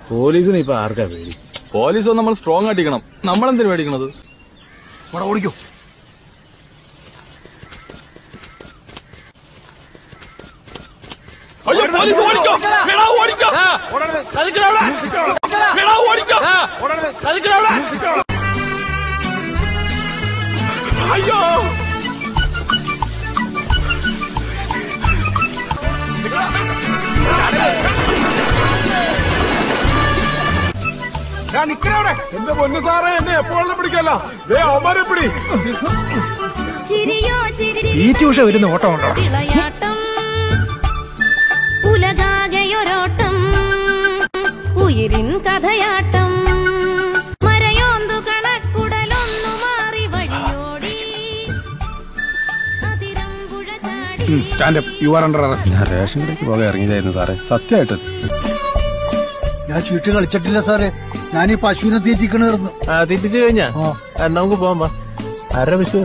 പോലീസിനെ ഇപ്പൊ ആർക്കാ പേടി പോലീസ് നമ്മൾ സ്ട്രോങ് ആട്ടിക്കണം നമ്മളെന്തിനു മേടിക്കണത് ഓടിക്കോ അയ്യോ പോലീസ് ഓടിക്കോ എടാ, ഓടിക്കോ ചതിക്കടാ അവിടെ. എടാ, ഓടിക്കോ ചതിക്കടാ അവിടെ. അയ്യോ ഞാൻ നിക്കണവിടെ എന്റെ പൊന്നു സാറേ എന്നെ എപ്പോഴും പിടിക്കല്ല ദേ അവന്മാരെ പിടി ചിരിയോ ചിരി ഈ ട്യൂഷൻ വരുന്ന ഓട്ടം ഉണ്ടോ വിളയാട്ടം ഉലകാകെയൊരോട്ടം ഉയിരിൻ കഥയാട്ടം മരയോന്തു കണക്കുടലൊന്നു മാറി വഴിയോടി അതിരമ്പുഴ ചാടി stand up you are under arrest ഞാൻ റേഷൻ കടയ്ക്ക് പോകാൻ ഇറങ്ങിയതായിരുന്നു സാറേ സത്യമായിട്ട് ഞാൻ ചുറ്റി കളിച്ചിട്ടില്ല സാറേ ഞാൻ ഈ പശുവിനെ തീറ്റിക്കണമായിരുന്നു ആ തിരിച്ചു കഴിഞ്ഞാ ആ, നമുക്ക് പോവാം വാ ആരുടെ വിഷു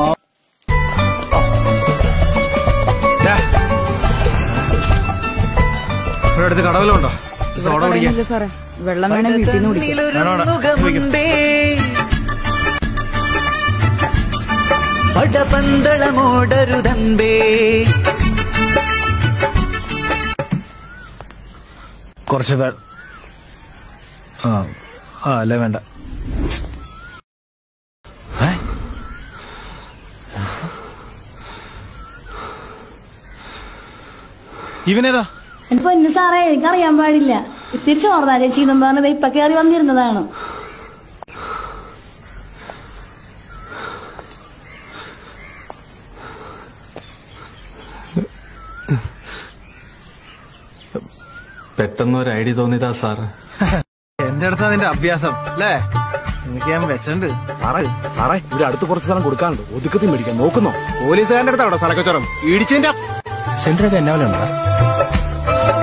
ഇവിടെ അടുത്ത് കടവലുണ്ടോ സോഡ കുടിക്കാൻ സാറേ വെള്ളം വേണേ വീട്ടിൽ നിന്ന് കുടിക്കാം പടപന്തളമോടരുതമ്പേ കുറച്ച് വേ ആ ആ അല്ലേ വേണ്ട ഏ? ഇവനേതാ എന്റെ പൊന്നു സാറേ എനിക്കറിയാൻ പാടില്ല ഇത്തിരി ചോർന്നാ ചേച്ചി എന്നും പറഞ്ഞത് ഇപ്പൊ കയറി വന്നിരുന്നതാണ് പെട്ടെന്ന് ഒരു ഐഡിയ തോന്നിയതാ സാർ എന്റെ അടുത്താ നിന്റെ അഭ്യാസം അല്ലേ എനിക്ക് ഞാൻ വെച്ചിട്ടുണ്ട് സാറേ സാറേ ഇവിടെ അടുത്ത് കുറച്ച് സ്ഥലം കൊടുക്കാനുണ്ട് ഒതുക്കത്തിൽ മേടിക്കാൻ നോക്കുന്നോ പോലീസുകാരന്റെ അടുത്താണോ സ്ഥലക്കച്ചവടം ഇടിച്ചതിന്റെ സെന്ററൊക്കെ എന്നാ ഉണ്ടോ